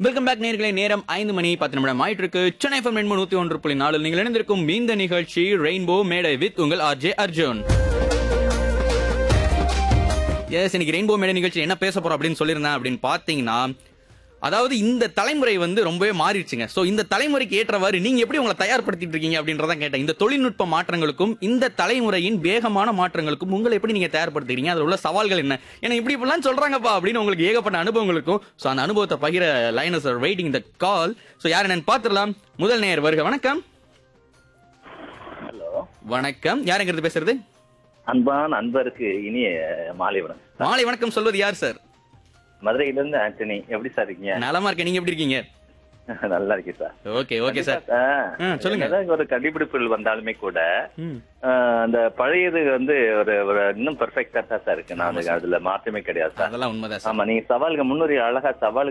Welcome back நேர்களை நேரம் ஐந்து மணி பத்து நிமிடம் ஆயிட்டு இருக்கு சென்னை எஃப்எம் எண்பது நூத்தி ஒன்று புள்ளி நாலு நீங்கள் இணைந்திருக்கும் இந்த நிகழ்ச்சி ரெயின்போ மேடை வித் உங்கள் ஆர்ஜே அர்ஜுன் எஸ் இன்னைக்கு ரெயின்போ மேடை நிகழ்ச்சி என்ன பேச போறோம் அப்படின்னு சொல்லியிருந்தேன் அப்படின்னு பாத்தீங்கன்னா அதாவது இந்த தலைமுறை வந்து ரொம்பவே மாறிடுச்சுங்க சோ இந்த தலைமுறைக்கு ஏற்றவாறு நீங்க எப்படி உங்களை தயார்படுத்திட்டு இருக்கீங்க அப்படின்றதான் கேட்டேன் இந்த தொழில்நுட்ப மாற்றங்களுக்கும் இந்த தலைமுறையின் வேகமான மாற்றங்களுக்கும் உங்களை எப்படி நீங்க தயார்படுத்துறீங்க அதுல உள்ள சவால்கள் என்ன ஏன்னா இப்படி இப்படிலாம் சொல்றாங்கப்பா அப்படின்னு உங்களுக்கு ஏகப்பட்ட அனுபவங்களுக்கும் சோ அந்த அனுபவத்தை பகிர lines are waiting the call so யார் என்னன்னு பாத்துடலாம் முதல் நேயர் வருக வணக்கம் ஹலோ வணக்கம் யாருங்கிறது பேசுறது அன்பான அன்பருக்கு இனிய மாலை வணக்கம் மாலை வணக்கம் சொல்வது யார் சார் மதுரையில இருந்து ஆண்டனி எப்படி சார் இருக்கீங்க நலமா இருக்கேன் நீங்க எப்படி இருக்கீங்க நல்லா இருக்கேன் சார் ஓகே ஓகே சார் ஆ, ஆ, சொல்லுங்க. என்னதான் ஒரு கண்டுபிடிப்புகள் வந்தாலுமே கூட ம் ஆ, அந்த பழையது வந்து ஒரு ஒரு இன்னும் பெர்ஃபெக்டா தான் சார் இருக்கு நான் அதுல மாற்றமே கிடையாது சார் அதெல்லாம் உண்மைதான் சார் ஆமா நீங்க சவாலுக்கு முன்னுரை அழகா சவால்